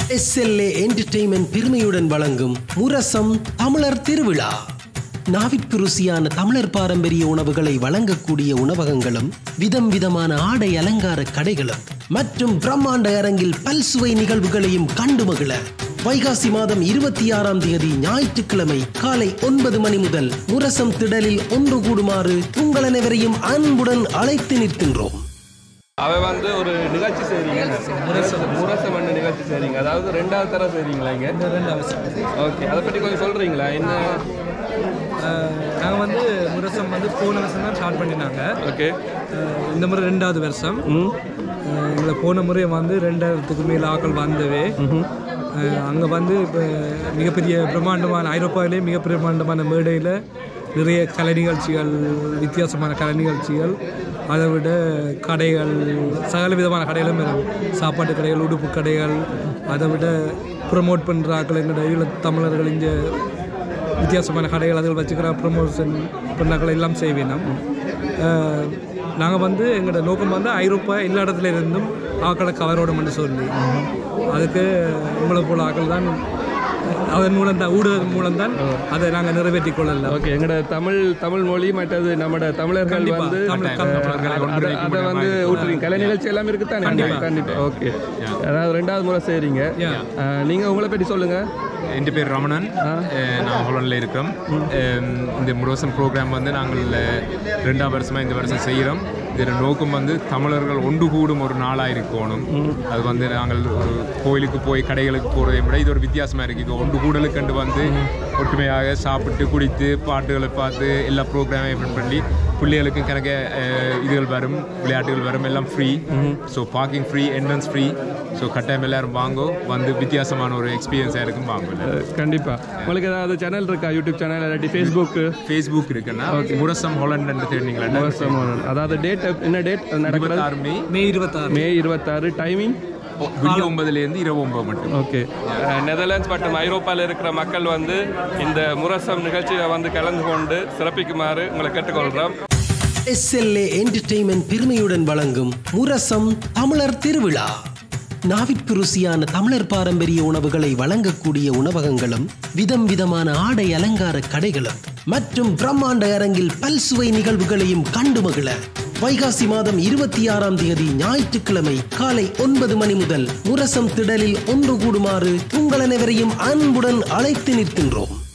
SLA entertainment பெருமையுடன் வழங்கும் முரசம் தமிழர் திருவிழா நாவிற்கு ருசியான தமிழர் பாரம்பரிய உணவுகளை வழங்கக்கூடிய உணவகங்களும் விதம் விதமான ஆடை அலங்கார கடைகளும் மற்றும் பிரம்மாண்ட அரங்கில் பல்சுவை நிகழ்வுகளையும் கண்டு மகிழ வைகாசி மாதம் இருபத்தி ஆறாம் தேதி ஞாயிற்றுக்கிழமை காலை ஒன்பது மணி முதல் முரசம் திடலில் ஒன்று கூடுமாறு உங்கள் அனைவரையும் அன்புடன் அழைத்து நிற்கின்றோம் அவ வந்து ஒரு நிகழ்ச்சி செய்றீங்க முரசம் முரசம் பண்ண நிகழ்ச்சி செய்றீங்க அதாவது ரெண்டாவது தர செய்றீங்களா இங்க ஓகே அதை பற்றி கொஞ்சம் சொல்றீங்களா என்ன நாங்கள் வந்து முரசம் வந்து போன வருஷம் தான் ஸ்டார்ட் பண்ணினாங்க ஓகே அஹ் இந்த முறை ரெண்டாவது வருஷம் அஹ் எங்களை போன முறை வந்து ரெண்டாயிரத்துக்கு மேல் ஆக்கள் வந்தவே அங்கே வந்து இப்போ மிகப்பெரிய பிரம்மாண்டமான ஐரோப்பாவிலே மிக பிரம்மாண்டமான மேடையில் நிறைய கலை நிகழ்ச்சிகள் வித்தியாசமான கலை நிகழ்ச்சிகள் அதை விட கடைகள் சகல விதமான கடைகளும் இருக்கும் சாப்பாட்டு கடைகள் உடுப்பு கடைகள் அதை விட ப்ரமோட் பண்ணுற ஆக்கள் எங்களோட ஈழத் தமிழர்கள் இங்கே வித்தியாசமான கடைகள் அதில் வச்சுக்கிற ப்ரமோஷன் பண்ணாக்கள் எல்லாம் செய்வேன் நாங்கள் வந்து எங்களோட நோக்கம் வந்து ஐரோப்பா எல்லா இடத்துல இருந்தும் ஆக்களை கவரோடம்னு சொல்லி அதுக்கு உங்களை போல ஆக்கள் தான் அதன் மூலம் தான் ஊடகம் மூலம் தான் அதை நாங்கள் நிறைவேற்றி கொள்ளலாம் ஓகே எங்களோட தமிழ் தமிழ் மொழி மற்றது நம்மட தமிழர்கள் கண்டிப்பா. வந்து தமிழ் அஹ், அதை அதை வந்து ஊட்டுறீங்க கலை நிகழ்ச்சி எல்லாமே இருக்குதானே கண்டிப்பா. கண்டிப்பா ஓகே அதாவது ரெண்டாவது முறை செய்றீங்க Yeah. அஹ், நீங்க உங்களை பற்றி சொல்லுங்க என் பேர் ரமணன் அஹ் நான் ஹோலண்டில் இருக்கிறோம் அஹ் இந்த முரோசம் ப்ரோக்ராம் வந்து நாங்கள் ரெண்டாம் வருஷமாக இந்த வருஷம் செய்கிறோம் இதில் நோக்கம் வந்து தமிழர்கள் ஒன்று கூடும் ஒரு நாளாக இருக்கணும் அது வந்து நாங்கள் ஒரு கோயிலுக்கு போய் கடைகளுக்கு போகிறதை விட இது ஒரு வித்தியாசமாக இருக்குது இது ஒன்று கூடலுக்கு கண்டு வந்து ஒற்றுமையாக சாப்பிட்டு குடித்து பாட்டுகளை பார்த்து எல்லா ப்ரோக்ராமையும் பண்ணி பிள்ளைகளுக்கும் கணக்க அஹ், இதுகள் வரும் விளையாட்டுகள் வரும் எல்லாம் free so parking free entrance free so கட்டாயம் எல்லாரும் வாங்கோ வந்து வித்தியாசமான ஒரு எக்ஸ்பீரியன்ஸாக இருக்கும் வாங்க அஹ், கண்டிப்பா உங்களுக்கு ஏதாவது சேனல் இருக்கா யூடியூப் சேனல் இல்லாட்டி ஃபேஸ்புக் ஃபேஸ்புக் இருக்குன்னா முரசம் ஹாலண்ட் தேடினீங்களா அதாவது டேட் என்ன டேட் நடக்கிறது இருபத்தாறு மே மே இருபத்தாறு மே இருபத்தாறு டைமிங் விடிய ஒன்பதுலேருந்து இரவு ஒன்பது மட்டும் ஓகே நெதர்லாண்ட்ஸ் மற்றும் ஐரோப்பாவில் இருக்கிற மக்கள் வந்து இந்த முரசம் நிகழ்ச்சியை வந்து கலந்து கொண்டு சிறப்பிக்குமாறு உங்களை கேட்டுக்கொள்கிறோம் எஸ்எல்ஏ என்டர்டெயின்மெண்ட் பெருமையுடன் வழங்கும் முரசம் தமிழர் திருவிழா நாவிற்கு ருசியான தமிழர் பாரம்பரிய உணவுகளை வழங்கக்கூடிய உணவகங்களும் விதம் விதமான ஆடை அலங்கார கடைகளும் மற்றும் பிரம்மாண்ட அரங்கில் பல்சுவை நிகழ்வுகளையும் கண்டு மகிழ வைகாசி மாதம் இருபத்தி ஆறாம் தேதி ஞாயிற்றுக்கிழமை காலை ஒன்பது மணி முதல் முரசம் திடலில் ஒன்று கூடுமாறு உங்கள் அனைவரையும் அன்புடன் அழைத்து நிற்கின்றோம்